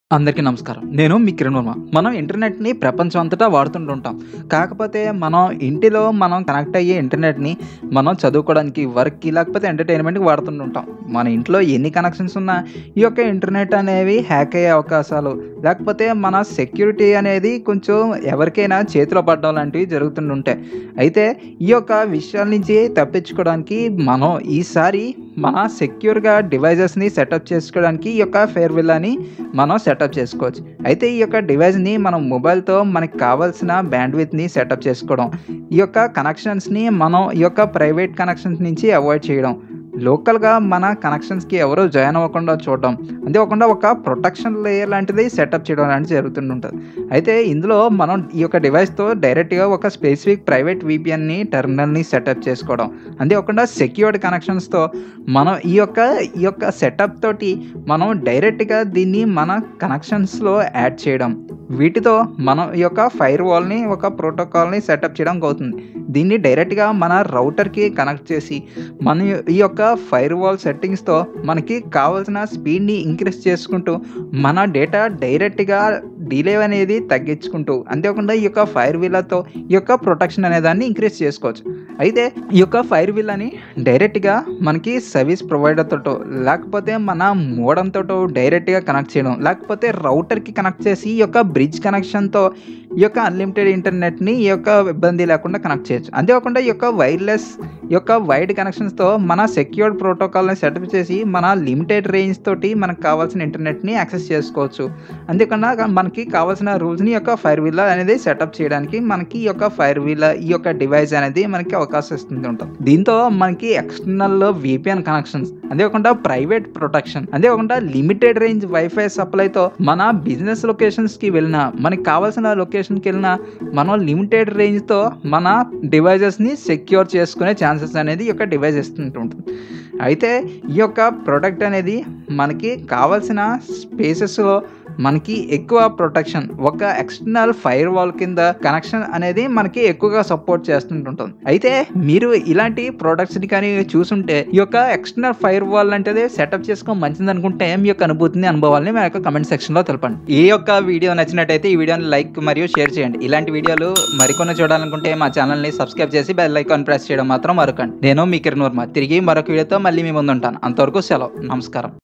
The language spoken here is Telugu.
అందరికీ నమస్కారం నేను మీ కిరణ్ వర్మ మనం ఇంటర్నెట్ని ప్రపంచం అంతటా వాడుతుంటుంటాం కాకపోతే మనం ఇంటిలో మనం కనెక్ట్ అయ్యే ఇంటర్నెట్ని మనం చదువుకోవడానికి వర్క్కి లేకపోతే ఎంటర్టైన్మెంట్కి వాడుతుంటుంటాం మన ఇంట్లో ఎన్ని కనెక్షన్స్ ఉన్నా ఈ యొక్క ఇంటర్నెట్ అనేవి హ్యాక్ అయ్యే అవకాశాలు లేకపోతే మన సెక్యూరిటీ అనేది కొంచెం ఎవరికైనా చేతిలో పడడం లాంటివి జరుగుతుంటుంటాయి అయితే ఈ యొక్క విషయాల నుంచి తప్పించుకోవడానికి మనం ఈసారి మన సెక్యూర్గా డివైజెస్ని సెటప్ చేసుకోవడానికి ఈ యొక్క ఫేర్వెల్ అని మనం సెటప్ చేసుకోవచ్చు అయితే ఈ యొక్క డివైస్ని మనం మొబైల్తో మనకి కావాల్సిన బ్యాండ్విత్ని సెటప్ చేసుకోవడం ఈ యొక్క కనెక్షన్స్ని మనం ఈ యొక్క ప్రైవేట్ కనెక్షన్స్ నుంచి అవాయిడ్ చేయడం లోకల్గా మన కనెక్షన్స్కి ఎవరో జాయిన్ అవ్వకుండా చూడడం అంతేకాకుండా ఒక ప్రొటెక్షన్ లేయర్ లాంటిది సెటప్ చేయడం లాంటిది జరుగుతుంటుంది అయితే ఇందులో మనం ఈ యొక్క డివైస్తో డైరెక్ట్గా ఒక స్పెసిఫిక్ ప్రైవేట్ విపిఎన్ని టెర్మినల్ని సెటప్ చేసుకోవడం అంతేకాకుండా సెక్యూర్డ్ కనెక్షన్స్తో మనం ఈ యొక్క ఈ యొక్క సెటప్ తోటి మనం డైరెక్ట్గా దీన్ని మన కనెక్షన్స్లో యాడ్ చేయడం వీటితో మనం ఈ యొక్క ఫైర్ వాల్ని ఒక ప్రోటోకాల్ని సెటప్ చేయడం అవుతుంది దీన్ని డైరెక్ట్గా మన రౌటర్కి కనెక్ట్ చేసి మన ఈ యొక్క ఫైర్ వాల్ సెట్టింగ్స్తో మనకి కావాల్సిన స్పీడ్ని ఇంక్రీజ్ చేసుకుంటూ మన డేటా డైరెక్ట్గా డిలే అనేది తగ్గించుకుంటూ అంతేకాకుండా ఈ యొక్క ఫైర్ వీలతో ఈ యొక్క ప్రొటెక్షన్ అనే దాన్ని ఇంక్రీజ్ చేసుకోవచ్చు అయితే ఈ యొక్క ఫైర్ వీల్ అని డైరెక్ట్గా మనకి సర్వీస్ ప్రొవైడర్ తోటో లేకపోతే మన మోడంతో డైరెక్ట్గా కనెక్ట్ చేయడం లేకపోతే రౌటర్కి కనెక్ట్ చేసి ఈ యొక్క బ్రిడ్జ్ కనెక్షన్తో ఈ యొక్క అన్లిమిటెడ్ ఇంటర్నెట్ని ఈ యొక్క ఇబ్బంది లేకుండా కనెక్ట్ చేయొచ్చు అంతేకాకుండా ఈ యొక్క వైర్లెస్ ఈ యొక్క వైడ్ కనెక్షన్స్తో మన సెక్యూర్డ్ ప్రోటోకాల్ని సెటప్ చేసి మన లిమిటెడ్ రేంజ్ తోటి మనకు కావాల్సిన ఇంటర్నెట్ని యాక్సెస్ చేసుకోవచ్చు అంతేకాకుండా మనకి కావాల్సిన రూల్స్ని ఈ యొక్క ఫైర్ వీల్ అనేది సెటప్ చేయడానికి మనకి ఈ యొక్క ఫైర్ వీల్ ఈ యొక్క డివైస్ అనేది మనకి అవకాశం ఇస్తుంది ఉంటుంది దీంతో మనకి ఎక్స్టర్నల్ విపిఎన్ కనెక్షన్స్ అంతేకాకుండా ప్రైవేట్ ప్రొటెక్షన్ అంతేకాకుండా లిమిటెడ్ రేంజ్ వైఫై సప్లైతో మన బిజినెస్ లొకేషన్స్కి వెళ్ళినా మనకి కావాల్సిన లొకేషన్కి వెళ్ళినా మనం లిమిటెడ్ రేంజ్తో మన డివైజెస్ని సెక్యూర్ చేసుకునే ఛాన్సెస్ అనేది ఈ యొక్క డివైస్ ఇస్తుంటుంది అయితే ఈ యొక్క ప్రోడక్ట్ అనేది మనకి కావాల్సిన స్పేసెస్లో మనకి ఎక్కువ ప్రొటెక్షన్ ఒక ఎక్స్టర్నల్ ఫైర్ వాల్ కింద కనెక్షన్ అనేది మనకి ఎక్కువగా సపోర్ట్ చేస్తుంటుంటుంది అయితే మీరు ఇలాంటి ప్రోడక్ట్స్ని కానీ చూసుంటే ఈ యొక్క ఎక్స్టర్నల్ ఫైర్ వాల్ అంటే సెటప్ చేసుకోవడం మంచిది అనుకుంటే మీ యొక్క అనుభూతిని అనుభవాలని మా యొక్క కమెంట్ సెక్షన్లో తెలపండి ఈ యొక్క వీడియో నచ్చినట్టయితే ఈ వీడియోని లైక్ మరియు షేర్ చేయండి ఇలాంటి వీడియోలు మరికొన్ని చూడాలనుకుంటే మా ఛానల్ని సబ్స్క్రైబ్ చేసి బెల్ ఐకాన్ ప్రెస్ చేయడం మాత్రం మరొకండి నేను మీ కిరణ్ వర్మ తిరిగి మరొక వీడియోతో మళ్ళీ మీ ముందు ఉంటాను అంతవరకు సెలవు నమస్కారం